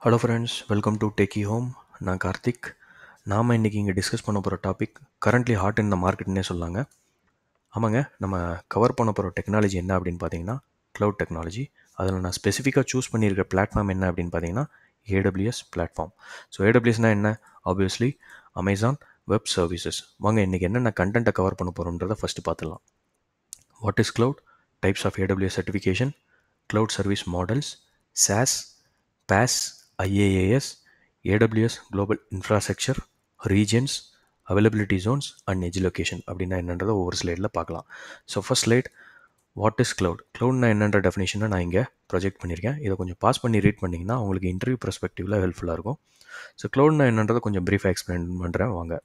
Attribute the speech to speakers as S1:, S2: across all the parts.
S1: hello friends welcome to techie home நான் கார்த்திக் நாம் இன்றைக்கி இங்கே டிஸ்கஸ் பண்ண போகிற topic currently hot in the மார்க்கெட்னே சொல்லாங்க ஆமாங்க நம்ம கவர் பண்ண போகிற டெக்னாலஜி என்ன அப்படின்னு பார்த்தீங்கன்னா க்ளவுட் டெக்னாலஜி அதில் நான் ஸ்பெசிஃபிக்காக சூஸ் பண்ணியிருக்க பிளாட்ஃபார்ம் என்ன அப்படின்னு பார்த்தீங்கன்னா ஏடபிள்யூஎஸ் பிளாட்ஃபார்ம் ஸோ ஏடபிள்யூஎஸ்னால் என்ன ஆப்வியஸ்லி அமேசான் வெப் சர்வீசஸ் வாங்க இன்றைக்கி என்னென்ன கண்டென்ட்டை கவர் பண்ண போகிறோன்றதை ஃபஸ்ட்டு பார்த்துடலாம் what is cloud types of AWS certification cloud service models SaaS PaaS, IaaS, AWS Global Infrastructure, Regions, Availability Zones and edge location அப்படின்னா என்னன்றதை ஒவ்வொரு ஸ்லைடில் பார்க்கலாம் so first slide what is cloud க்ளவுட்னா என்னன்ற டெஃபினேஷனை நான் இங்கே ப்ரொஜெக்ட் பண்ணியிருக்கேன் இதை கொஞ்சம் பாஸ் பண்ணி ரீட் பண்ணிங்கன்னா உங்களுக்கு இன்டர்வியூ ப்ரெஸ்பெக்டிவில் ஹெல்ப்ஃபுல்லாக இருக்கும் ஸோ க்ளவுட்னா என்னன்றதை கொஞ்சம் ப்ரீஃபாக எக்ஸ்பிளைன் பண்ணுறேன் வாங்க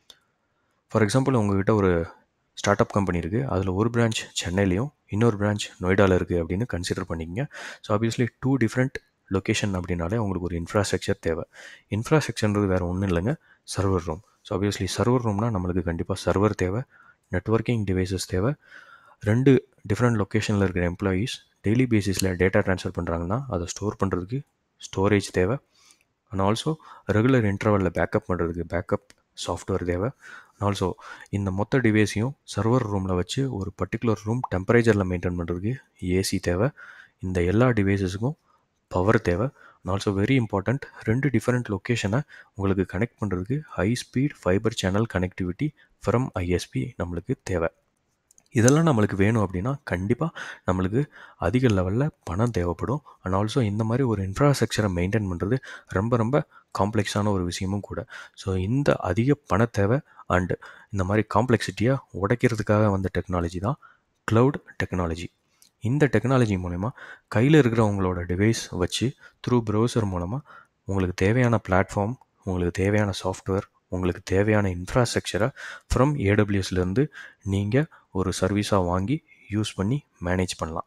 S1: ஃபார் எக்ஸாம்பிள் உங்ககிட்ட ஒரு ஸ்டார்ட் அப் கம்பெனி இருக்குது அதில் ஒரு பிரான்ச் சென்னையிலையும் இன்னொரு பிரான்ச் நொய்டாவில் இருக்குது அப்படின்னு கன்சிடர் பண்ணிக்கங்க so obviously two different location அப்படின்னாலே உங்களுக்கு ஒரு இன்ஃப்ராஸ்ட்ரக்சர் தேவை இன்ஃப்ராஸ்ட்ரக்சர்ன்றது வேறு ஒன்றும் இல்லைங்க server room so obviously server ரூம்னா நம்மளுக்கு கண்டிப்பாக சர்வர் தேவை நெட்ஒர்க்கிங் டிவைசஸ் தேவை ரெண்டு டிஃப்ரெண்ட் லொக்கேஷனில் இருக்கிற எம்ப்ளாயீஸ் டெய்லி பேசிஸில் டேட்டா ட்ரான்ஸ்ஃபர் பண்ணுறாங்கன்னா அதை ஸ்டோர் பண்ணுறதுக்கு ஸ்டோரேஜ் தேவை அண்ட் ஆல்சோ ரெகுலர் இன்டர்வலில் பேக்கப் பண்ணுறதுக்கு பேக்கப் சாஃப்ட்வேர் தேவை அண்ட் ஆல்சோ இந்த மொத்த டிவைஸையும் சர்வர் ரூமில் வச்சு ஒரு பர்டிகுலர் ரூம் டெம்பரேச்சரில் மெயின்டைன் பண்ணுறதுக்கு ஏசி தேவை இந்த எல்லா டிவைசஸுக்கும் பவர் தேவை அண்ட் ஆல்சோ வெரி இம்பார்ட்டண்ட் ரெண்டு டிஃப்ரெண்ட் லொக்கேஷனை உங்களுக்கு கனெக்ட் பண்ணுறதுக்கு high speed fibre channel connectivity from ISP நம்மளுக்கு தேவை இதெல்லாம் நம்மளுக்கு வேணும் அப்படின்னா கண்டிப்பாக நம்மளுக்கு அதிக லெவலில் பணம் தேவைப்படும் அண்ட் ஆல்சோ இந்த மாதிரி ஒரு இன்ஃப்ராஸ்ட்ரக்சரை மெயின்டைன் பண்ணுறது ரொம்ப ரொம்ப காம்ப்ளெக்ஸான ஒரு விஷயமும் கூட ஸோ இந்த அதிக பண தேவை அண்டு இந்த மாதிரி காம்ப்ளெக்சிட்டியை உடைக்கிறதுக்காக வந்த டெக்னாலஜி தான் க்ளவுட் டெக்னாலஜி இந்த டெக்னாலஜி மூலயமா கையில் இருக்கிற உங்களோட டிவைஸ் வச்சு த்ரூ ப்ரௌசர் மூலமாக உங்களுக்கு தேவையான பிளாட்ஃபார்ம் உங்களுக்கு தேவையான சாஃப்ட்வேர் உங்களுக்கு தேவையான இன்ஃப்ராஸ்ட்ரக்சரை ஃப்ரம் ஏடபிள்யூஎஸ்லேருந்து நீங்கள் ஒரு சர்வீஸாக வாங்கி யூஸ் பண்ணி மேனேஜ் பண்ணலாம்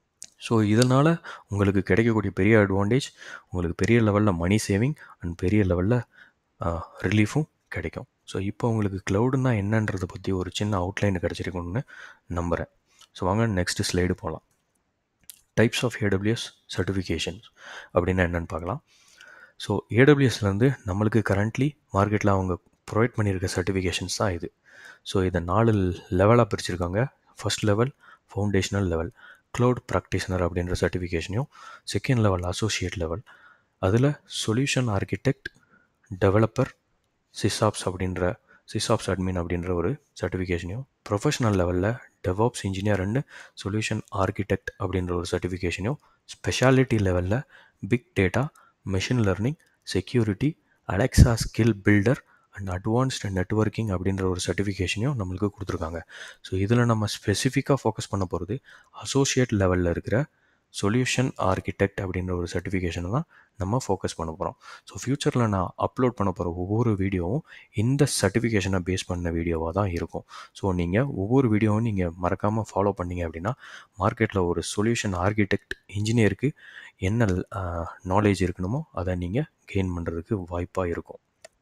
S1: ஸோ இதனால் உங்களுக்கு கிடைக்கக்கூடிய பெரிய அட்வான்டேஜ் உங்களுக்கு பெரிய லெவலில் மணி சேவிங் அண்ட் பெரிய லெவலில் ரிலீஃபும் கிடைக்கும் ஸோ இப்போ உங்களுக்கு க்ளவுடுனா என்னன்றதை பற்றி ஒரு சின்ன அவுட்லைன் கிடச்சிருக்குன்னு நம்புகிறேன் ஸோ வாங்க நெக்ஸ்ட் ஸ்லைடு போகலாம் டைப்ஸ் ஆஃப் ஏடபிள்யூஎஸ் சர்டிஃபிகேஷன்ஸ் அப்படின்னா என்னென்னு பார்க்கலாம் ஸோ ஏடபிள்யூஎஸ்லேருந்து நம்மளுக்கு கரண்ட்லி மார்க்கெட்டில் அவங்க ப்ரொவைட் பண்ணியிருக்க சர்டிஃபிகேஷன்ஸ் தான் இது ஸோ இதை நாலு லெவலாக பிரிச்சிருக்காங்க first level foundational level cloud practitioner அப்படின்ற சர்டிஃபிகேஷனையும் செகண்ட் லெவல் அசோசியேட் லெவல் அதில் சொல்யூஷன் ஆர்கிடெக்ட் டெவலப்பர் சிசாப்ஸ் அப்படின்ற சிசாப்ஸ் அட்மின் அப்படின்ற ஒரு சர்டிஃபிகேஷனையும் ப்ரொஃபஷனல் லெவலில் devops engineer and solution architect அப்படின்ற ஒரு சர்டிஃபிகேஷனையும் ஸ்பெஷாலிட்டி லெவலில் big data machine learning security Alexa skill builder and advanced networking அப்படின்ற ஒரு சர்டிஃபிகேஷனையும் நம்மளுக்கு கொடுத்துருக்காங்க ஸோ இதில் நம்ம ஸ்பெசிஃபிக்காக ஃபோக்கஸ் பண்ண போகிறது அசோசியேட் லெவலில் இருக்கிற சொல்யூஷன் ஆர்கிடெக்ட் அப்படின்ற ஒரு சர்டிஃபிகேஷனை தான் நம்ம ஃபோக்கஸ் பண்ண போகிறோம் ஸோ ஃப்யூச்சரில் நான் அப்லோட் பண்ண போகிற ஒவ்வொரு வீடியோவும் இந்த சர்டிஃபிகேஷனை பேஸ் பண்ண வீடியோவாக தான் இருக்கும் ஸோ நீங்கள் ஒவ்வொரு வீடியோவும் நீங்கள் மறக்காமல் ஃபாலோ பண்ணீங்க அப்படின்னா மார்க்கெட்டில் ஒரு சொல்யூஷன் ஆர்கிடெக்ட் இன்ஜினியருக்கு என்ன நாலேஜ் இருக்கணுமோ அதை நீங்கள் கெயின் பண்ணுறதுக்கு வாய்ப்பாக இருக்கும்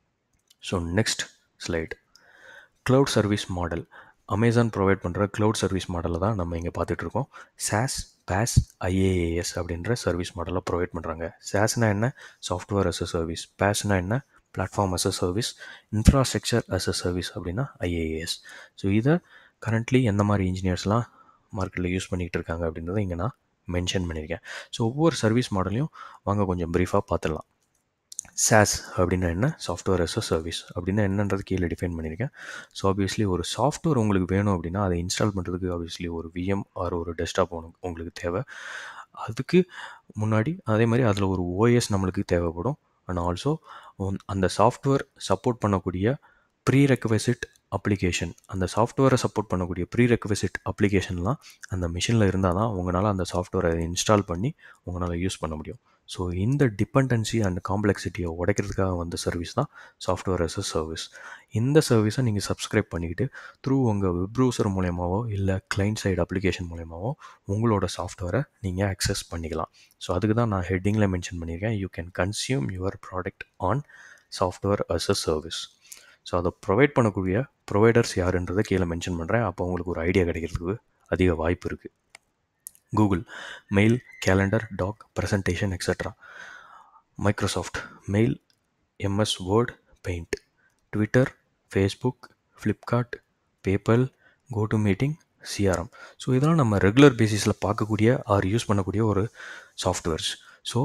S1: so next slide cloud service model Amazon provide பண்ணுற க்ளவுட் சர்வீஸ் மாடலை தான் நம்ம இங்கே பார்த்துட்ருக்கோம் சாஸ் பேஸ் ஐஏஏஎஸ் அப்படின்ற சர்வீஸ் மாடலை ப்ரொவைட் பண்ணுறாங்க சாஸ்னா என்ன சாஃப்ட்வேர் அஸ் அ சர்வீஸ் பேஸ்னா என்ன platform as a service infrastructure as a service அப்படின்னா ஐஏஏஎஸ் ஸோ இதை கரண்ட்லி எந்த மாதிரி இன்ஜினியர்ஸ்லாம் மார்க்கெட்டில் யூஸ் பண்ணிகிட்டு இருக்காங்க அப்படின்றத இங்கே நான் மென்ஷன் பண்ணியிருக்கேன் ஸோ ஒவ்வொரு சர்வீஸ் மாடலையும் வாங்க கொஞ்சம் ப்ரீஃபாக பார்த்துடலாம் சாஸ் அப்படின்னா என்ன சாஃப்ட்வேர் அஸ் அ சர்வீஸ் அப்படின்னா என்னன்றது கீழே டிஃபைன் பண்ணியிருக்கேன் ஸோ ஆப்வியஸ்லி ஒரு சாஃப்ட்வேர் உங்களுக்கு வேணும் அப்படின்னா அதை இன்ஸ்டால் பண்ணுறதுக்கு ஆப்வியஸ்லி ஒரு விஎம் ஆர் ஒரு டெஸ்க்டாப் உங்களுக்கு தேவை அதுக்கு முன்னாடி அதே மாதிரி அதில் ஒரு ஓஎஸ் நம்மளுக்கு தேவைப்படும் அண்ட் ஆல்சோ அந்த சாஃப்ட்வேர் சப்போர்ட் பண்ணக்கூடிய ப்ரீ ரெக்வசிட் அப்ளிகேஷன் அந்த சாஃப்ட்வேரை சப்போர்ட் பண்ணக்கூடிய ப்ரீ ரெக்வசிட் அப்ளிகேஷன்லாம் அந்த மிஷினில் இருந்தால் தான் உங்களால் அந்த சாஃப்ட்வேரை இன்ஸ்டால் பண்ணி உங்களால் யூஸ் பண்ண முடியும் ஸோ இந்த டிபெண்டன்சி அண்ட் காம்ப்ளெக்சிட்டியை உடைக்கிறதுக்காக வந்த சர்வீஸ் தான் சாஃப்ட்வேர் அஸ் அ சர்வீஸ் இந்த சர்வீஸை நீங்கள் சப்ஸ்கிரைப் பண்ணிக்கிட்டு த்ரூ உங்கள் வெப் ப்ரௌசர் மூலயமாவோ இல்லை கிளைண்ட் சைடு அப்ளிகேஷன் மூலயமாவோ உங்களோட சாஃப்ட்வேரை நீங்கள் அக்சஸ் பண்ணிக்கலாம் ஸோ அதுக்கு தான் நான் ஹெட்டிங்கில் மென்ஷன் பண்ணியிருக்கேன் you can consume your product on software as a service so அதை ப்ரொவைட் பண்ணக்கூடிய ப்ரொவைடர்ஸ் யாருன்றதை கீழே மென்ஷன் பண்ணுறேன் அப்போ உங்களுக்கு ஒரு ஐடியா கிடைக்கிறதுக்கு அதிக வாய்ப்பு இருக்குது Google mail calendar doc presentation extra Microsoft mail MS Word paint Twitter Facebook Flipkart PayPal code meeting CRM so இதெல்லாம் நம்ம ரெகுலர் பேசிஸில் பார்க்கக்கூடிய ஆர் யூஸ் பண்ணக்கூடிய ஒரு சாஃப்ட்வேர்ஸ் ஸோ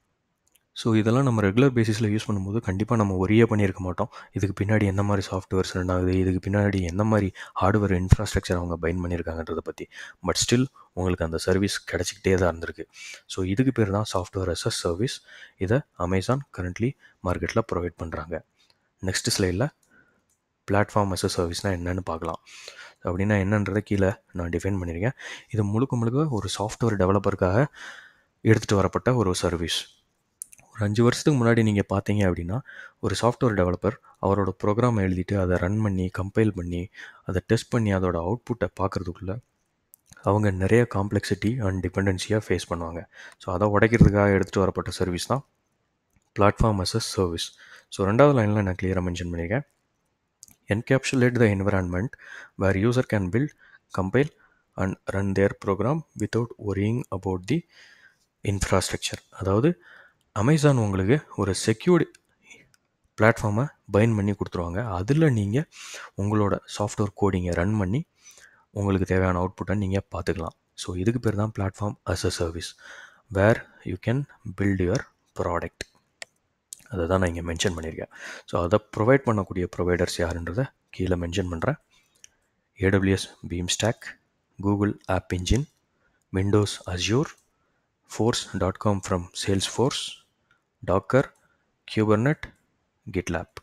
S1: ஸோ இதெல்லாம் நம்ம ரெகுலர் பேசிஸில் யூஸ் பண்ணும்போது கண்டிப்பாக நம்ம ஒரே பண்ணியிருக்க மாட்டோம் இதுக்கு பின்னாடி என்ன மாதிரி சாஃப்ட்வேர்ஸ் ரன் ஆகுது இதுக்கு பின்னாடி என்ன மாதிரி ஹார்ட்வேர் இன்ஃப்ராஸ்ட்ரக்சர் அவங்க பைன் பண்ணியிருக்காங்கன்றதை பற்றி பட் ஸ்டில் உங்களுக்கு அந்த சர்வீஸ் கிடச்சிக்கிட்டே தான் இருந்திருக்கு ஸோ இதுக்கு பேர் தான் சாஃப்ட்வேர் அஸ் அ சர்வீஸ் இதை அமேசான் கரண்ட்லி மார்க்கெட்டில் ப்ரொவைட் பண்ணுறாங்க நெக்ஸ்ட் ஸ்லைடில் பிளாட்ஃபார்ம் அஸ் அ சர்வீஸ்னால் என்னென்னு பார்க்கலாம் அப்படின்னா என்னன்றதை கீழே நான் டிஃபைன் பண்ணியிருக்கேன் இது முழுக்க முழுக்க ஒரு சாஃப்ட்வேர் டெவலப்பருக்காக எடுத்துகிட்டு வரப்பட்ட ஒரு சர்வீஸ் ஒரு அஞ்சு வருஷத்துக்கு முன்னாடி நீங்கள் பார்த்தீங்க அப்படின்னா ஒரு சாஃப்ட்வேர் டெவலப்பர் அவரோட ப்ரோக்ராம் எழுதிட்டு அதை ரன் பண்ணி கம்பைல் பண்ணி அதை டெஸ்ட் பண்ணி அதோட அவுட்புட்டை பார்க்குறதுக்குள்ள அவங்க நிறைய காம்ப்ளெக்சிட்டி அண்ட் டிபெண்டன்சியாக ஃபேஸ் பண்ணுவாங்க ஸோ அதை உடைக்கிறதுக்காக எடுத்துகிட்டு வரப்பட்ட சர்வீஸ் தான் platform as a service so ரெண்டாவது லைனில் நான் கிளியராக மென்ஷன் பண்ணியிருக்கேன் encapsulate the environment where user can build compile and run their program without worrying about the infrastructure அதாவது அமேசான் உங்களுக்கு ஒரு செக்யூர்டு பிளாட்ஃபார்மை பைன் பண்ணி கொடுத்துருவாங்க அதில் நீங்கள் உங்களோட சாஃப்ட்வேர் கோடிங்கை ரன் பண்ணி உங்களுக்கு தேவையான அவுட்புட்டை நீங்கள் பார்த்துக்கலாம் ஸோ இதுக்கு பேர் தான் platform as a service where you can build your product அதை தான் நான் இங்கே மென்ஷன் பண்ணியிருக்கேன் ஸோ அதை ப்ரொவைட் பண்ணக்கூடிய ப்ரொவைடர்ஸ் யாருன்றதை கீழே மென்ஷன் பண்ணுறேன் AWS beanstalk Google app engine Windows Azure force dot com from Salesforce Docker Kubernetes GitLab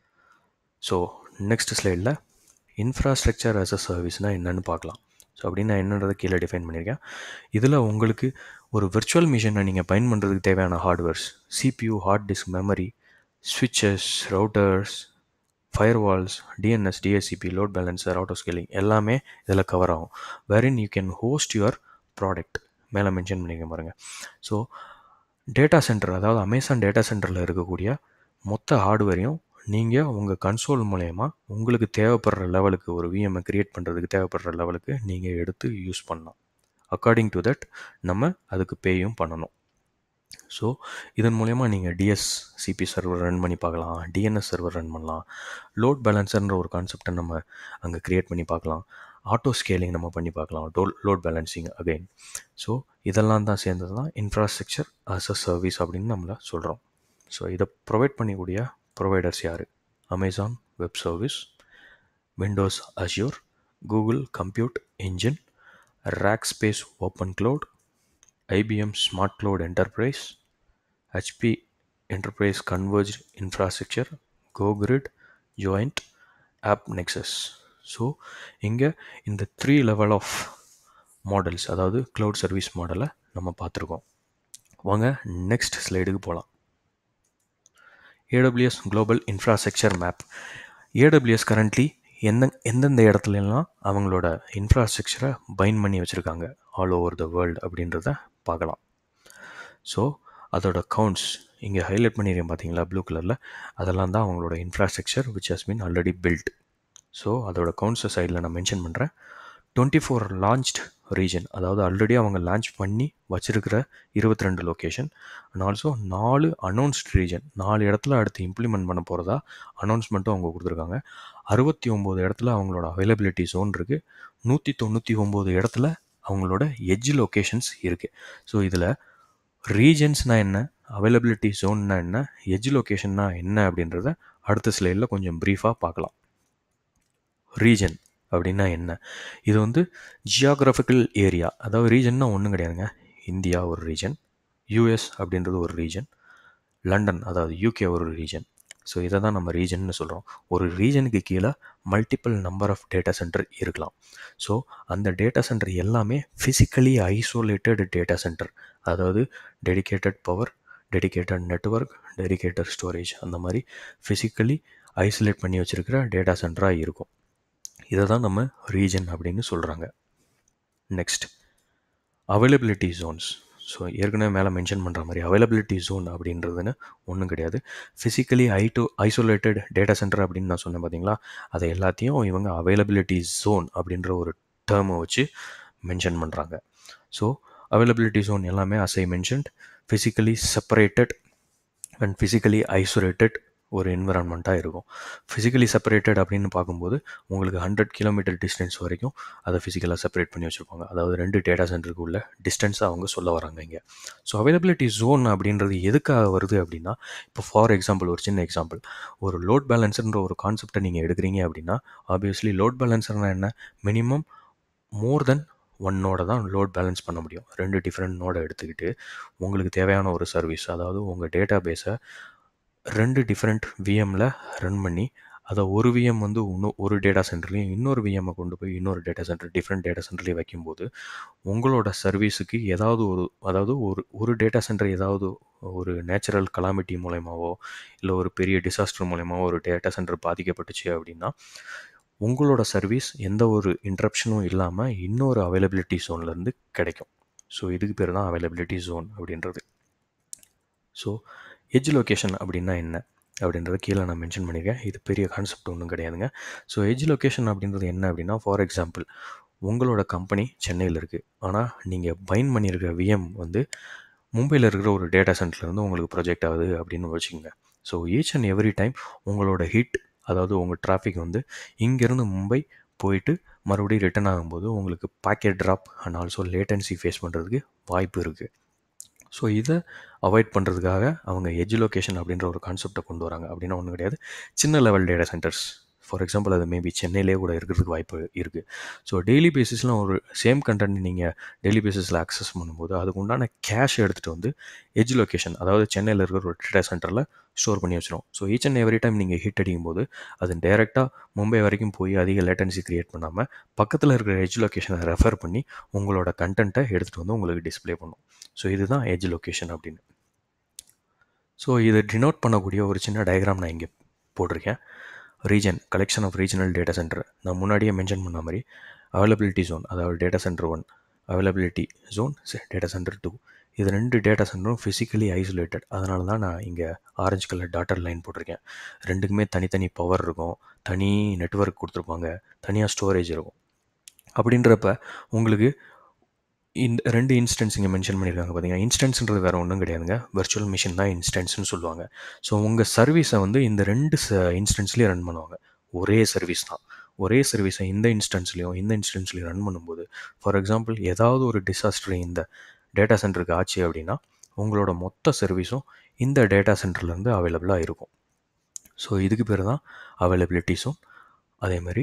S1: so next ஸ்லைடில் இன்ஃப்ராஸ்ட்ரக்சர் ஆஸ் அ சர்வீஸ்னால் என்னென்னு பார்க்கலாம் ஸோ அப்படின்னு நான் என்னன்றதை கீழே டிஃபைன் பண்ணியிருக்கேன் இதில் உங்களுக்கு ஒரு விர்ச்சுவல் மிஷினை நீங்கள் பயன் பண்ணுறதுக்கு தேவையான hardwares CPU hard disk memory ஸ்விட்சஸ் routers firewalls DNS DHCP load balancer auto scaling எல்லாமே இதில் கவர் ஆகும் wherein you can host your product மேலே மென்ஷன் பண்ணிக்க பாருங்கள் ஸோ டேட்டா சென்டர் அதாவது அமேசான் டேட்டா சென்டரில் இருக்கக்கூடிய மொத்த ஹார்ட்வேரையும் நீங்கள் உங்கள் கன்சோல் மூலயமா உங்களுக்கு தேவைப்படுற லெவலுக்கு ஒரு விஎம்ஐ க்ரியேட் பண்ணுறதுக்கு தேவைப்படுற லெவலுக்கு நீங்கள் எடுத்து யூஸ் பண்ணலாம் அக்கார்டிங் டு தட் நம்ம அதுக்கு பேயும் பண்ணணும் ஸோ இதன் மூலயமா நீங்கள் டிஎஸ் சிபி சர்வர் ரன் பண்ணி பார்க்கலாம் டிஎன்எஸ் சர்வர் ரன் பண்ணலாம் லோட் பேலன்சர்ன்ற ஒரு கான்செப்டை நம்ம அங்கே க்ரியேட் பண்ணி பார்க்கலாம் ஆட்டோ ஸ்கேலிங் நம்ம பண்ணி பார்க்கலாம் டோ லோட் பேலன்சிங் அகைன் ஸோ இதெல்லாம் தான் சேர்ந்தது தான் இன்ஃப்ராஸ்ட்ரக்சர் அஸ் அ சர்வீஸ் அப்படின்னு நம்மளை சொல்கிறோம் ஸோ இதை ப்ரொவைட் பண்ணக்கூடிய ப்ரொவைடர்ஸ் யார் Amazon web service Windows Azure Google compute engine Rackspace open cloud IBM smart cloud enterprise HP enterprise converge infrastructure GoGrid Joyent AppNexus so இங்கே இந்த three level of models அதாவது cloud service மாடலை நம்ம பார்த்துருக்கோம் வாங்க next ஸ்லைடுக்கு போகலாம் AWS global infrastructure map AWS currently எந்த எந்தெந்த இடத்துலலாம் அவங்களோட இன்ஃப்ராஸ்ட்ரக்சரை பைன் பண்ணி வச்சுருக்காங்க ஆல் ஓவர் த வேர்ல்டு அப்படின்றத பார்க்கலாம் ஸோ அதோட கவுண்ட்ஸ் இங்கே ஹைலைட் பண்ணியிருக்கேன் பார்த்தீங்களா ப்ளூ கலரில் அதெல்லாம் தான் அவங்களோட infrastructure which has been already built so அதோட கவுண்ட்ஸ் சைடில் நான் மென்ஷன் பண்ணுறேன் டுவெண்ட்டி ஃபோர் லான்ச்ட் ரீஜன் அதாவது ஆல்ரெடி அவங்க லான்ச் பண்ணி வச்சுருக்கிற இருபத்தி ரெண்டு லொக்கேஷன் அண்ட் ஆல்சோ நாலு அனௌன்ஸ்ட் ரீஜன் நாலு இடத்துல அடுத்து இம்ப்ளிமெண்ட் பண்ண போகிறதா அனௌன்ஸ்மெண்ட்டும் அவங்க கொடுத்துருக்காங்க அறுபத்தி ஒம்பது இடத்துல அவங்களோட அவைலபிலிட்டி ஜோன் இருக்குது நூற்றி தொண்ணூற்றி ஒம்பது இடத்துல அவங்களோட எஜ் லொக்கேஷன்ஸ் இருக்குது ஸோ இதில் ரீஜன்ஸ்னா என்ன அவைலபிலிட்டி ஜோன்னா என்ன எஜ் லொக்கேஷன்னா என்ன அப்படின்றத அடுத்த ஸ்லைடில் கொஞ்சம் ப்ரீஃபாக பார்க்கலாம் ரீஜன் அப்படின்னா என்ன இது வந்து ஜியாகிரபிக்கல் ஏரியா அதாவது ரீஜன்னா ஒன்றும் கிடையாதுங்க இந்தியா ஒரு ரீஜன் யூஎஸ் அப்படின்றது ஒரு ரீஜன் லண்டன் அதாவது யூகே ஒரு ரீஜன் ஸோ இதை தான் நம்ம ரீஜன்னு சொல்கிறோம் ஒரு ரீஜனுக்கு கீழே multiple number of data centre இருக்கலாம் ஸோ அந்த டேட்டா சென்டர் எல்லாமே ஃபிசிக்கலி ஐசோலேட்டட் டேட்டா சென்டர் அதாவது dedicated power dedicated network dedicated storage அந்த மாதிரி ஃபிசிக்கலி ஐசோலேட் பண்ணி வச்சுருக்கிற டேட்டா சென்டராக இருக்கும் இதை தான் நம்ம ரீஜன் அப்படின்னு சொல்கிறாங்க நெக்ஸ்ட் அவைலபிலிட்டி ஜோன்ஸ் ஸோ ஏற்கனவே மேலே மென்ஷன் பண்ணுற மாதிரி அவைலபிலிட்டி ஜோன் அப்படின்றதுன்னு ஒன்றும் கிடையாது ஃபிசிக்கலி ஐட்டோ ஐசோலேட்டட் டேட்டா சென்டர் அப்படின்னு நான் சொன்னேன் பார்த்தீங்களா அதை எல்லாத்தையும் இவங்க அவைலபிலிட்டி ஜோன் அப்படின்ற ஒரு டேர்மை வச்சு மென்ஷன் பண்ணுறாங்க ஸோ அவைலபிலிட்டி ஜோன் எல்லாமே as I mentioned physically separated and physically isolated ஒரு என்விரான்மெண்ட்டாக இருக்கும் ஃபிசிக்கலி செப்பரேட்டட் அப்படின்னு பார்க்கும்போது உங்களுக்கு ஹண்ட்ரட் கிலோமீட்டர் டிஸ்டன்ஸ் வரைக்கும் அதை ஃபிசிக்கலாக செப்பரேட் பண்ணி வச்சுருப்பாங்க அதாவது ரெண்டு டேட்டா சென்டருக்கு உள்ள டிஸ்டன்ஸை அவங்க சொல்ல வராங்க இங்கே ஸோ அவைலபிலிட்டி ஜோன் அப்படின்றது எதுக்காக வருது அப்படின்னா இப்போ ஃபார் எக்ஸாம்பிள் ஒரு சின்ன எக்ஸாம்பிள் ஒரு லோட் பேலன்ஸர்ன்ற ஒரு கான்செப்டை நீங்கள் எடுக்கிறீங்க அப்படின்னா ஆப்வியஸ்லி லோட் பேலன்ஸர்னால் என்ன மினிமம் மோர் தென் ஒன் நோடை தான் லோட் பேலன்ஸ் பண்ண முடியும் ரெண்டு டிஃப்ரெண்ட் நோடை எடுத்துக்கிட்டு உங்களுக்கு தேவையான ஒரு சர்வீஸ் அதாவது உங்கள் டேட்டா பேஸை ரெண்டு டிஃப்ரெண்ட் விஎம்மில் ரன் பண்ணி அதை ஒரு விஎம் வந்து இன்னும் ஒரு டேட்டா சென்டர்லையும் இன்னொரு விஎம்மை கொண்டு போய் இன்னொரு டேட்டா சென்டர் டிஃப்ரெண்ட் டேட்டா சென்டர்லேயும் வைக்கும்போது உங்களோட சர்வீஸுக்கு ஏதாவது ஒரு அதாவது ஒரு ஒரு டேட்டா சென்டர் ஏதாவது ஒரு நேச்சுரல் கலாமிட்டி மூலயமாவோ இல்லை ஒரு பெரிய டிசாஸ்டர் மூலயமாவோ ஒரு டேட்டா சென்டர் பாதிக்கப்பட்டுச்சு அப்படின்னா உங்களோட சர்வீஸ் எந்த ஒரு இன்ட்ரப்ஷனும் இல்லாமல் இன்னொரு அவைலபிலிட்டி ஜோன்லேருந்து கிடைக்கும் ஸோ இதுக்கு பேர் தான் அவைலபிலிட்டி ஜோன் அப்படின்றது ஸோ எஜ் லொக்கேஷன் அப்படின்னா என்ன அப்படின்றத கீழே நான் மென்ஷன் பண்ணியிருக்கேன் இது பெரிய கான்செப்ட் ஒன்றும் கிடையாதுங்க ஸோ எஜ் லொக்கேஷன் அப்படின்றது என்ன அப்படின்னா ஃபார் எக்ஸாம்பிள் உங்களோட கம்பெனி சென்னையில் இருக்குது ஆனால் நீங்கள் பைன் பண்ணியிருக்கிற விஎம் வந்து மும்பையில் இருக்கிற ஒரு டேட்டா சென்டர்லேருந்து உங்களுக்கு ப்ரொஜெக்ட் ஆகுது அப்படின்னு வச்சுக்கோங்க so each and every time உங்களோட ஹிட் அதாவது உங்கள் டிராஃபிக் வந்து இங்கேருந்து மும்பை போயிட்டு மறுபடியும் ரிட்டர்ன் ஆகும்போது உங்களுக்கு packet drop and also latency face பண்ணுறதுக்கு வாய்ப்பு இருக்குது ஸோ இதை அவாய்ட் பண்ணுறதுக்காக அவங்க எஜ் லொக்கேஷன் அப்படின்ற ஒரு கான்செப்டை கொண்டு வராங்க அப்படின்னா ஒன்றும் கிடையாது சின்ன level data centres for example அது மேபி சென்னையிலே கூட இருக்கிறதுக்கு வாய்ப்பு இருக்குது ஸோ டெய்லி பேசிஸில் ஒரு சேம் கண்டென்ட் நீங்கள் டெய்லி பேசிஸில் அக்சஸ் பண்ணும்போது அதுக்கு உண்டான கேஷ் எடுத்துகிட்டு வந்து எஜ் லொக்கேஷன் அதாவது சென்னையில் இருக்கிற ஒரு டேட்டா சென்டரில் ஸ்டோர் பண்ணி வச்சிடும் so each and every time நீங்கள் ஹிட் அடிக்கும் போது அது டேரெக்டாக மும்பை வரைக்கும் போய் அதிக லேட்டன்சி க்ரியேட் பண்ணாமல் பக்கத்தில் இருக்கிற எஜ் லொக்கேஷனை ரெஃபர் பண்ணி உங்களோட கண்டென்ட்டை எடுத்துகிட்டு வந்து உங்களுக்கு டிஸ்பிளே பண்ணும் ஸோ இதுதான் எஜ் லொக்கேஷன் அப்படின்னு ஸோ இதை டினோட் பண்ணக்கூடிய ஒரு சின்ன டயக்ராம் நான் இங்கே போட்டிருக்கேன் region collection of regional data centre நான் முன்னாடியே மென்ஷன் பண்ண மாதிரி அவைலபிலிட்டி ஜோன் அதாவது data centre one availability zone data centre two இது ரெண்டு டேட்டா சென்டரும் ஃபிசிக்கலி ஐசோலேட்டட் அதனால தான் நான் இங்கே ஆரஞ்சு கலர் டாட்டர் லைன் போட்டிருக்கேன் ரெண்டுக்குமே தனித்தனி பவர் இருக்கும் தனி நெட்ஒர்க் கொடுத்துருப்பாங்க தனியாக ஸ்டோரேஜ் இருக்கும் அப்படின்றப்ப உங்களுக்கு இந்த ரெண்டு இன்ஸ்டன்ஸ் இங்கே மென்ஷன் பண்ணியிருக்காங்க பார்த்தீங்கன்னா இன்ஸ்டன்ஸ்ன்றது வேறு ஒன்றும் கிடையாதுங்க வர்ச்சுவல் மிஷின் தான் இன்ஸ்டன்ஸ்னு சொல்லுவாங்க ஸோ உங்கள் சர்வீஸை வந்து இந்த ரெண்டு ச இன்ஸ்டன்ஸ்லேயே ரன் பண்ணுவாங்க ஒரே சர்வீஸ் தான் ஒரே சர்வீஸை இந்த இன்ஸ்டன்ஸ்லையும் இந்த இன்ஸ்டன்ஸ்லையும் ரன் பண்ணும்போது ஃபார் எக்ஸாம்பிள் ஏதாவது ஒரு டிசாஸ்டர் இந்த டேட்டா சென்டருக்கு ஆச்சு அப்படின்னா உங்களோட மொத்த சர்வீஸும் இந்த டேட்டா சென்டர்லேருந்து அவைலபிளாக இருக்கும் ஸோ இதுக்கு பேர் தான் அவைலபிலிட்டி ஜோன் அதே மாதிரி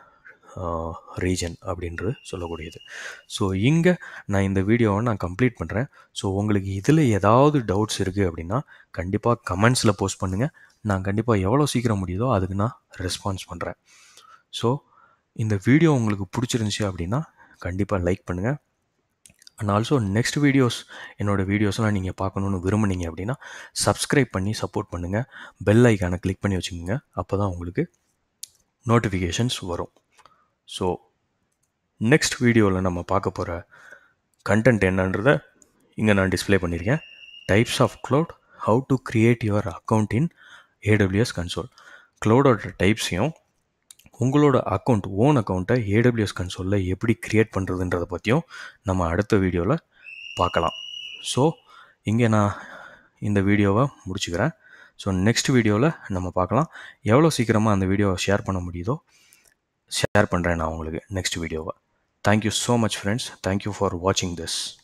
S1: ரீஜன் அப்படின்றது சொல்லக்கூடியது ஸோ இங்கே நான் இந்த வீடியோவை நான் கம்ப்ளீட் பண்ணுறேன் ஸோ உங்களுக்கு இதில் ஏதாவது டவுட்ஸ் இருக்குது அப்படின்னா கண்டிப்பாக கமெண்ட்ஸில் போஸ்ட் பண்ணுங்கள் நான் கண்டிப்பாக எவ்வளோ சீக்கிரம் முடியுதோ அதுக்கு நான் ரெஸ்பான்ஸ் பண்ணுறேன் ஸோ இந்த வீடியோ உங்களுக்கு பிடிச்சிருந்துச்சி அப்படின்னா கண்டிப்பாக லைக் பண்ணுங்கள் அண்ட் ஆல்சோ நெக்ஸ்ட் வீடியோஸ் என்னோடய வீடியோஸ்லாம் நீங்கள் பார்க்கணுன்னு விரும்புனீங்க அப்படின்னா சப்ஸ்கிரைப் பண்ணி சப்போர்ட் பண்ணுங்கள் பெல் ஐக்கானை கிளிக் பண்ணி வச்சுக்கோங்க அப்போ தான் உங்களுக்கு நோட்டிஃபிகேஷன்ஸ் வரும் ஸோ நெக்ஸ்ட் வீடியோவில் நம்ம பார்க்க போகிற கண்டென்ட் என்னன்றதை இங்கே நான் டிஸ்பிளே பண்ணியிருக்கேன் types of cloud how to create your account in AWS console க்ளவுடோட டைப்ஸையும் உங்களோட அக்கௌண்ட் ஓன் அக்கௌண்ட்டை ஏடபிள்யூஎஸ் கன்சோலில் எப்படி க்ரியேட் பண்ணுறதுன்றதை பற்றியும் நம்ம அடுத்த வீடியோவில் பார்க்கலாம் ஸோ இங்கே நான் இந்த வீடியோவை முடிச்சுக்கிறேன் ஸோ நெக்ஸ்ட் வீடியோவில் நம்ம பார்க்கலாம் எவ்வளோ சீக்கிரமாக அந்த வீடியோவை ஷேர் பண்ண முடியுதோ ஷேர் பண்ணுறேன் நான் உங்களுக்கு நெக்ஸ்ட் வீடியோவை thank you so much friends thank you for வாட்சிங் திஸ்